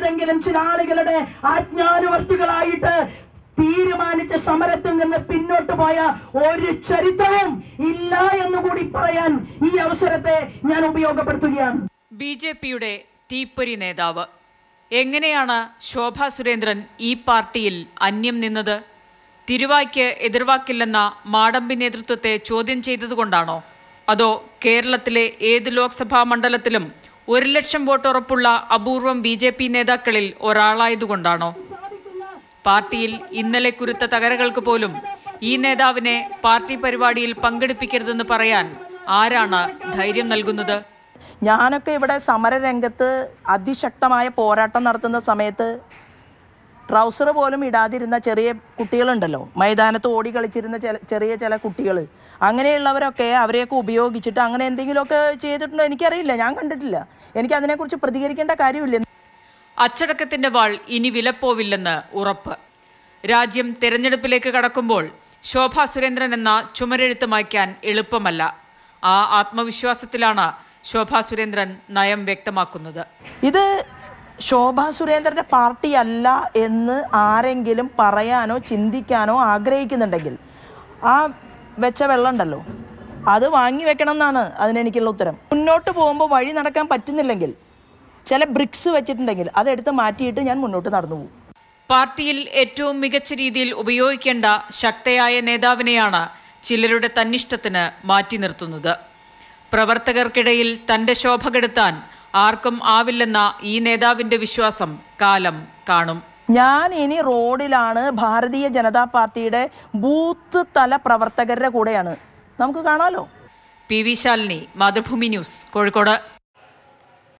ഏതെങ്കിലും ചില ആളുകളുടെ ആജ്ഞാനുവർത്തികളായിട്ട് തീരുമാനിച്ച സമരത്തിൽ നിന്ന് പിന്നോട്ട് പോയ ഒരു ചരിത്രവും ഇല്ല എന്ന് കൂടി പറയാൻ ഈ അവസരത്തെ ഞാൻ ഉപയോഗപ്പെടുത്തുകയാണ് ബി ജെ പിയുടെ തീപ്പൊരി നേതാവ് എങ്ങനെയാണ് ശോഭാ സുരേന്ദ്രൻ ഈ പാർട്ടിയിൽ അന്യം നിന്നത് തിരുവായ്ക്ക് എതിർവാക്കില്ലെന്ന മാടമ്പി നേതൃത്വത്തെ ചോദ്യം ചെയ്തതുകൊണ്ടാണോ അതോ കേരളത്തിലെ ഏത് ലോക്സഭാ മണ്ഡലത്തിലും ഒരു ലക്ഷം വോട്ട് ഉറപ്പുള്ള അപൂർവം ബി ജെ പി നേതാക്കളിൽ ഒരാളായതുകൊണ്ടാണോ പാർട്ടിയിൽ ഇന്നലെ കുരുത്ത തകരകൾക്ക് പോലും ഈ നേതാവിനെ പാർട്ടി പരിപാടിയിൽ പങ്കെടുപ്പിക്കരുതെന്ന് പറയാൻ ആരാണ് ധൈര്യം നൽകുന്നത് ഞാനൊക്കെ ഇവിടെ സമരരംഗത്ത് അതിശക്തമായ പോരാട്ടം നടത്തുന്ന സമയത്ത് ട്രൗസർ പോലും ഇടാതിരുന്ന ചെറിയ കുട്ടികളുണ്ടല്ലോ മൈതാനത്ത് ഓടി കളിച്ചിരുന്ന ചില ചെറിയ ചില കുട്ടികൾ അങ്ങനെയുള്ളവരൊക്കെ അവരെയൊക്കെ ഉപയോഗിച്ചിട്ട് അങ്ങനെ എന്തെങ്കിലുമൊക്കെ ചെയ്തിട്ടുണ്ടോ എനിക്കറിയില്ല ഞാൻ കണ്ടിട്ടില്ല എനിക്ക് അതിനെക്കുറിച്ച് പ്രതികരിക്കേണ്ട കാര്യമില്ല അച്ചടക്കത്തിന്റെ വാൾ ഇനി വിലപ്പോവില്ലെന്ന് ഉറപ്പ് രാജ്യം തെരഞ്ഞെടുപ്പിലേക്ക് കടക്കുമ്പോൾ ശോഭാ സുരേന്ദ്രൻ എന്ന ചുമരെഴുത്ത് മായ്ക്കാൻ എളുപ്പമല്ല ആ ആത്മവിശ്വാസത്തിലാണ് ശോഭാ സുരേന്ദ്രൻ നയം വ്യക്തമാക്കുന്നത് ഇത് ശോഭാ സുരേന്ദ്രന്റെ പാർട്ടി അല്ല എന്ന് ആരെങ്കിലും പറയാനോ ചിന്തിക്കാനോ ആഗ്രഹിക്കുന്നുണ്ടെങ്കിൽ ആ വെച്ച വെള്ളം ഉണ്ടല്ലോ അത് വാങ്ങി വെക്കണം എന്നാണ് അതിനെനിക്കുള്ള ഉത്തരം മുന്നോട്ട് പോകുമ്പോൾ വഴി നടക്കാൻ പറ്റുന്നില്ലെങ്കിൽ ചില ബ്രിക്സ് വെച്ചിട്ടുണ്ടെങ്കിൽ അതെടുത്ത് മാറ്റിയിട്ട് ഞാൻ മുന്നോട്ട് നടന്നു പോകും പാർട്ടിയിൽ ഏറ്റവും മികച്ച രീതിയിൽ ഉപയോഗിക്കേണ്ട ശക്തയായ നേതാവിനെയാണ് ചിലരുടെ തന്നിഷ്ടത്തിന് മാറ്റി നിർത്തുന്നത് പ്രവർത്തകർക്കിടയിൽ തന്റെ ശോഭ കെടുത്താൻ ആർക്കും ആവില്ലെന്ന ഈ നേതാവിന്റെ വിശ്വാസം കാലം കാണും ഞാൻ ഇനി റോഡിലാണ് ഭാരതീയ ജനതാ പാർട്ടിയുടെ ബൂത്ത് തല പ്രവർത്തകരുടെ കൂടെയാണ് നമുക്ക് കാണാലോ P V Shalini Mathrubhumi news Kozhikode